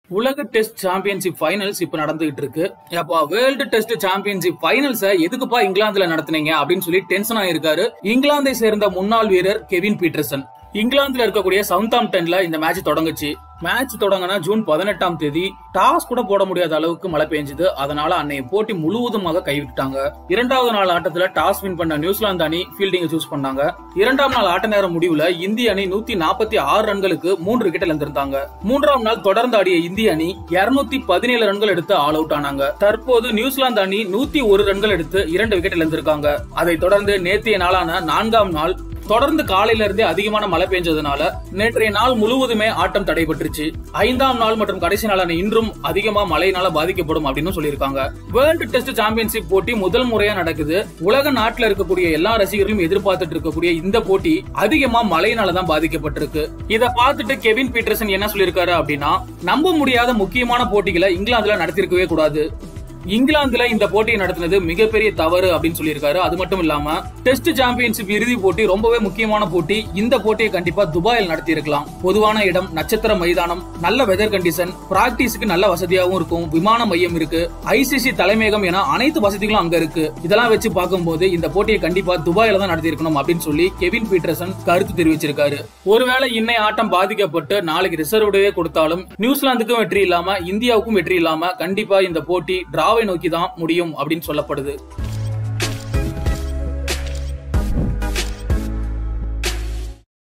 உலக test championship finals இப்ப நடந்துகிட்டு இருக்கு அப்பா வேர்ல்டு டெஸ்ட் சாம்பியன்ஷிப் ஃபைனல்ஸ எதுக்குப்பா இங்கிலாந்துல நடத்துனீங்க அப்படின்னு சொல்லி டென்ஷன் ஆயிருக்காரு இங்கிலாந்தை சேர்ந்த முன்னாள் வீரர் கெவின் பீட்டர்சன் இங்கிலாந்துல இருக்கக்கூடிய சவுத்தாம்டன்ல இந்த மேட்ச் தொடங்குச்சு மேட்ச் தொடங்கினா ஜூன் பதினெட்டாம் தேதி டாஸ் கூட போட முடியாத அளவுக்கு மழை பெஞ்சது அதனால அன்னைய போட்டி முழுவதுமாக கைவிட்டாங்க இரண்டாவது நாள் ஆட்டத்துல டாஸ் வின் பண்ண நியூசிலாந்து அணி ஃபீல்டிங் சூஸ் பண்ணாங்க இரண்டாம் நாள் ஆட்ட நேர முடிவுல இந்திய அணி நூத்தி நாற்பத்தி ஆறு ரன்களுக்கு மூன்று விக்கெட் இழந்திருந்தாங்க மூன்றாம் நாள் தொடர்ந்து ஆடிய இந்திய அணி இருநூத்தி பதினேழு ரன்கள் எடுத்து ஆல் அவுட் ஆனாங்க தற்போது நியூசிலாந்து அணி நூத்தி ஒரு ரன்கள் எடுத்து இரண்டு விக்கெட் இழந்திருக்காங்க அதைத் தொடர்ந்து நேற்றைய நாளான நான்காம் நாள் தொடர்ந்து காலையில இருந்தே அதிகமான மழை பெஞ்சதுனால நேற்றைய நாள் முழுவதுமே ஆட்டம் தடைபட்டுருச்சு ஐந்தாம் நாள் மற்றும் கடைசி நாளான இன்றும் அதிகமா மழையினால பாதிக்கப்படும் அப்படின்னு சொல்லியிருக்காங்க வேர்ல்டு டெஸ்ட் சாம்பியன்ஷிப் போட்டி முதல் முறையா நடக்குது உலக நாட்டுல இருக்கக்கூடிய எல்லா ரசிகர்களும் எதிர்பார்த்துட்டு இருக்கக்கூடிய இந்த போட்டி அதிகமா மழையினால தான் பாதிக்கப்பட்டிருக்கு இத பார்த்துட்டு கெவின் பீட்டர்சன் என்ன சொல்லியிருக்காரு அப்படின்னா நம்ப முடியாத முக்கியமான போட்டிகளை இங்கிலாந்துல நடத்திருக்கவே கூடாது இங்கிலாந்துல இந்த போட்டியை நடத்தினது மிகப்பெரிய தவறு அப்படின்னு சொல்லியிருக்காரு அது மட்டும் இல்லாம டெஸ்ட் சாம்பியன்ஷிப் இறுதி போட்டி ரொம்பவே முக்கியமான போட்டி இந்த போட்டியை கண்டிப்பா துபாயில் நடத்தி இருக்கலாம் பொதுவான இடம் நட்சத்திர மைதானம் நல்ல வெதர் கண்டிஷன் பிராக்டிஸ்க்கு நல்ல வசதியாகவும் இருக்கும் விமான மையம் இருக்கு ஐசிசி தலைமையகம் என அனைத்து வசதிகளும் அங்க இருக்கு இதெல்லாம் வச்சு பார்க்கும்போது இந்த போட்டியை கண்டிப்பா துபாயில தான் நடத்தி இருக்கணும் அப்படின்னு சொல்லி கெவின் பீட்டர்சன் கருத்து தெரிவிச்சிருக்காரு ஒருவேளை இன்னை ஆட்டம் பாதிக்கப்பட்டு நாளைக்கு ரிசர்வ்டே கொடுத்தாலும் நியூசிலாந்துக்கும் வெற்றி இல்லாம இந்தியாவுக்கும் வெற்றி இல்லாம கண்டிப்பா இந்த போட்டி டிராவை நோக்கி தான் முடியும் அப்படின்னு சொல்லப்படுது